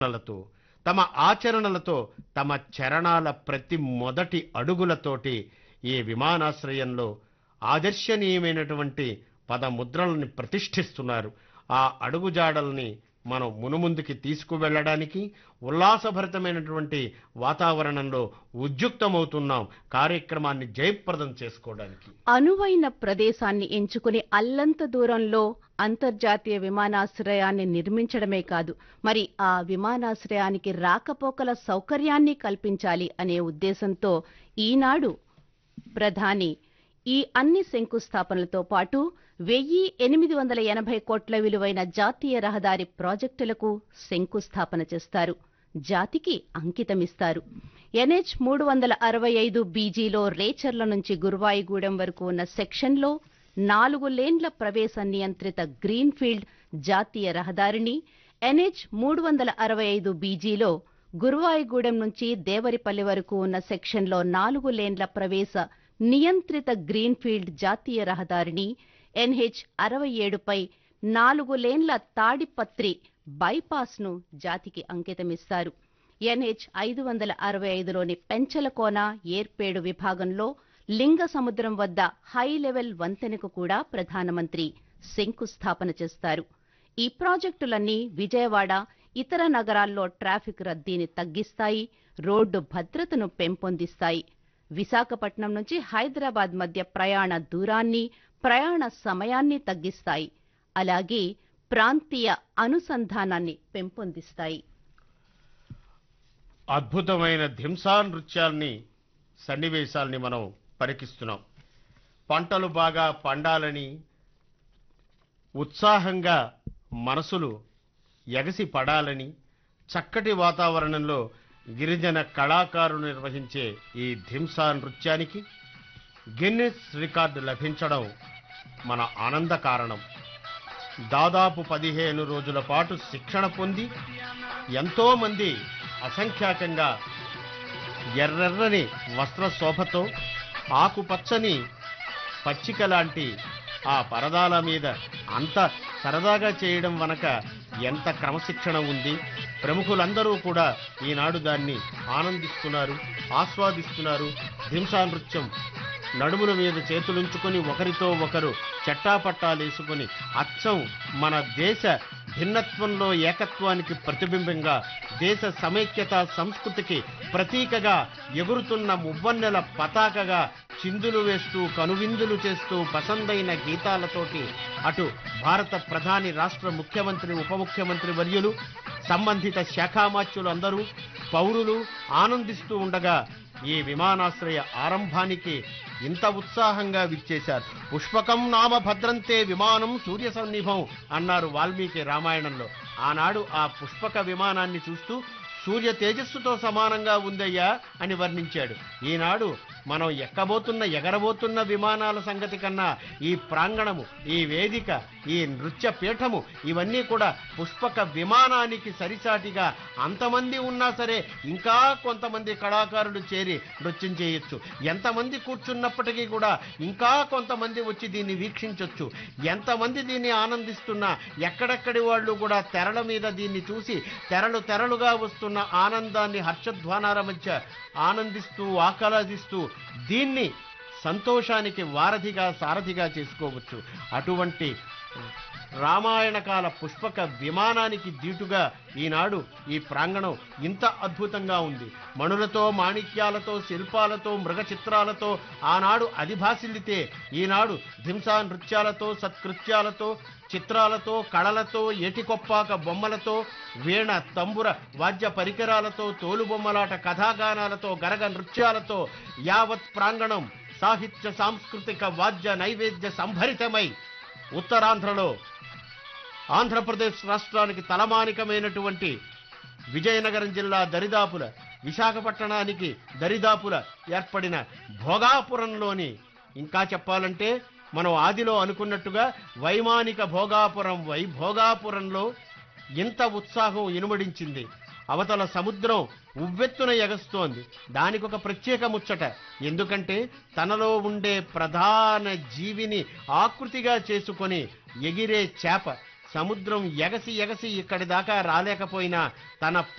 ఆచరణలతో తమ ఆచరణలతో తమ చరణాల ప్రతి మొదటి అడుగులతోటి ఈ విమానాశ్రయంలో ఆదర్శనీయమైనటువంటి పదముద్రలని ప్రతిష్ఠిస్తున్నారు ఆ అడుగుజాడల్ని మనం మునుముందుకి తీసుకువెళ్ళడానికి ఉల్లాసభరితమైనటువంటి వాతావరణంలో ఉద్యుక్తమవుతున్నాం కార్యక్రమాన్ని జయప్రదం చేసుకోవడానికి అనువైన ప్రదేశాన్ని ఎంచుకుని అల్లంత దూరంలో అంతర్జాతీయ విమానాశ్రయాన్ని నిర్మించడమే కాదు మరి ఆ విమానాశ్రయానికి రాకపోకల సౌకర్యాన్ని కల్పించాలి అనే ఉద్దేశంతో ఈనాడు ప్రధాని ఈ అన్ని శంకుస్థాపనలతో పాటు వెయ్యి ఎనిమిది వందల ఎనభై కోట్ల విలువైన జాతీయ రహదారి ప్రాజెక్టులకు శంకుస్థాపన చేస్తారు జాతికి అంకితమిస్తారు ఎన్హెచ్ మూడు వందల అరవై ఐదు బీజీలో రేచర్ల నుంచి గురువాయిగూడెం వరకు ఉన్న సెక్షన్లో నాలుగు లేన్ల ప్రవేశ నియంత్రిత గ్రీన్ఫీల్డ్ జాతీయ రహదారిని ఎన్హెచ్ మూడు వందల అరవై ఐదు బీజీలో గురువాయిగూడెం నుంచి దేవరిపల్లి వరకు ఉన్న సెక్షన్లో నాలుగు లేన్ల ప్రవేశ నియంత్రిత గ్రీన్ఫీల్డ్ జాతీయ రహదారిని ఎన్హెచ్ అరవై ఏడుపై నాలుగు లేన్ల తాడిపత్రి బైపాస్ను జాతికి అంకితమిస్తారు ఎన్హెచ్ ఐదు వందల అరవై ఐదులోని పెంచలకోన ఏర్పేడు విభాగంలో లింగ సముద్రం వద్ద హై లెవెల్ వంతెనకు కూడా ప్రధానమంత్రి శంకుస్థాపన చేస్తారు ఈ ప్రాజెక్టులన్నీ విజయవాడ ఇతర నగరాల్లో ట్రాఫిక్ రద్దీని తగ్గిస్తాయి రోడ్డు భద్రతను పెంపొందిస్తాయి విశాఖపట్నం నుంచి హైదరాబాద్ మధ్య ప్రయాణ దూరాన్ని ప్రయాణ సమయాన్ని తగ్గిస్తాయి అలాగే ప్రాంతీయ అనుసంధానాన్ని పెంపొందిస్తాయి అద్భుతమైన ధింసా నృత్యాల్ని సన్నివేశాల్ని మనం పరికిస్తున్నాం పంటలు బాగా పండాలని ఉత్సాహంగా మనసులు ఎగసి పడాలని చక్కటి వాతావరణంలో గిరిజన కళాకారులు నిర్వహించే ఈ ధింసా నృత్యానికి గిన్నిస్ రికార్డు లభించడం మన ఆనంద కారణం దాదాపు పదిహేను రోజుల పాటు శిక్షణ పొంది ఎంతో మంది అసంఖ్యాకంగా ఎర్రెర్రని వస్త్ర శోభతో ఆకుపచ్చని పచ్చిక లాంటి ఆ పరదాల మీద అంత సరదాగా చేయడం వనక ఎంత క్రమశిక్షణ ఉంది ప్రముఖులందరూ కూడా ఈనాడు దాన్ని ఆనందిస్తున్నారు ఆస్వాదిస్తున్నారు హింసా నృత్యం నడుముల మీద చేతులుంచుకొని ఒకరితో ఒకరు చెట్టాపట్టాలేసుకొని అచ్చం మన దేశ భిన్నత్వంలో ఏకత్వానికి ప్రతిబింబంగా దేశ సమైక్యత సంస్కృతికి ప్రతీకగా ఎగురుతున్న మువ్వన్నెల పతాకగా చిందులు వేస్తూ కనువిందులు చేస్తూ పసందైన గీతాలతోటి అటు భారత ప్రధాని రాష్ట్ర ముఖ్యమంత్రి ఉప ముఖ్యమంత్రి వర్యులు సంబంధిత శాఖామాత్యులు అందరూ పౌరులు ఆనందిస్తూ ఉండగా ఈ విమానాశ్రయ ఆరంభానికి ఇంత ఉత్సాహంగా విచ్చేశారు పుష్పకం నామ భద్రంతే విమానం సూర్య సన్నిభం అన్నారు వాల్మీకి రామాయణంలో ఆనాడు ఆ పుష్పక విమానాన్ని చూస్తూ సూర్య తేజస్సుతో సమానంగా ఉందయ్యా అని వర్ణించాడు ఈనాడు మనం ఎక్కబోతున్న ఎగరబోతున్న విమానాల సంగతి కన్నా ఈ ప్రాంగణము ఈ వేదిక ఈ నృత్య పీఠము ఇవన్నీ కూడా పుష్పక విమానానికి సరిసాటిగా అంతమంది ఉన్నా సరే ఇంకా కొంతమంది కళాకారులు చేరి నృత్యం చేయొచ్చు ఎంతమంది కూర్చున్నప్పటికీ కూడా ఇంకా కొంతమంది వచ్చి దీన్ని వీక్షించొచ్చు ఎంతమంది దీన్ని ఆనందిస్తున్నా ఎక్కడెక్కడి వాళ్ళు కూడా తెరల మీద దీన్ని చూసి తెరలు తెరలుగా వస్తున్న ఆనందాన్ని హర్షధ్వానాల మధ్య ఆనందిస్తూ ఆహ్లాదిస్తూ దీన్ని సంతోషానికి వారధిగా సారథిగా చేసుకోవచ్చు అటువంటి రామాయణ కాల పుష్పక విమానానికి దీటుగా ఈనాడు ఈ ప్రాంగణం ఇంత అద్భుతంగా ఉంది మణులతో మాణిక్యాలతో శిల్పాలతో మృగ చిత్రాలతో ఆనాడు అధిభాసిల్లితే ఈనాడు హింసా నృత్యాలతో సత్కృత్యాలతో చిత్రాలతో కళలతో ఏటికొప్పాక బొమ్మలతో వీణ తంబుర వాద్య పరికరాలతో తోలుబొమ్మలాట కథాగానాలతో గరగ నృత్యాలతో యావత్ ప్రాంగణం సాహిత్య సాంస్కృతిక వాద్య నైవేద్య సంభరితమై ఉత్తరాంధ్రలో ఆంధ్రప్రదేశ్ రాష్ట్రానికి తలమానికమైనటువంటి విజయనగరం జిల్లా దరిదాపుల విశాఖపట్టణానికి దరిదాపుల ఏర్పడిన భోగాపురంలోని ఇంకా చెప్పాలంటే మనం ఆదిలో అనుకున్నట్టుగా వైమానిక భోగాపురం వై భోగాపురంలో ఇంత ఉత్సాహం ఇనుమడించింది అవతల సముద్రం ఉవ్వెత్తున ఎగస్తోంది దానికి ఒక ప్రత్యేక ముచ్చట ఎందుకంటే తనలో ఉండే ప్రధాన జీవిని ఆకృతిగా చేసుకొని ఎగిరే చేప సముద్రం ఎగసి ఎగసి ఇక్కడి దాకా రాలేకపోయినా తన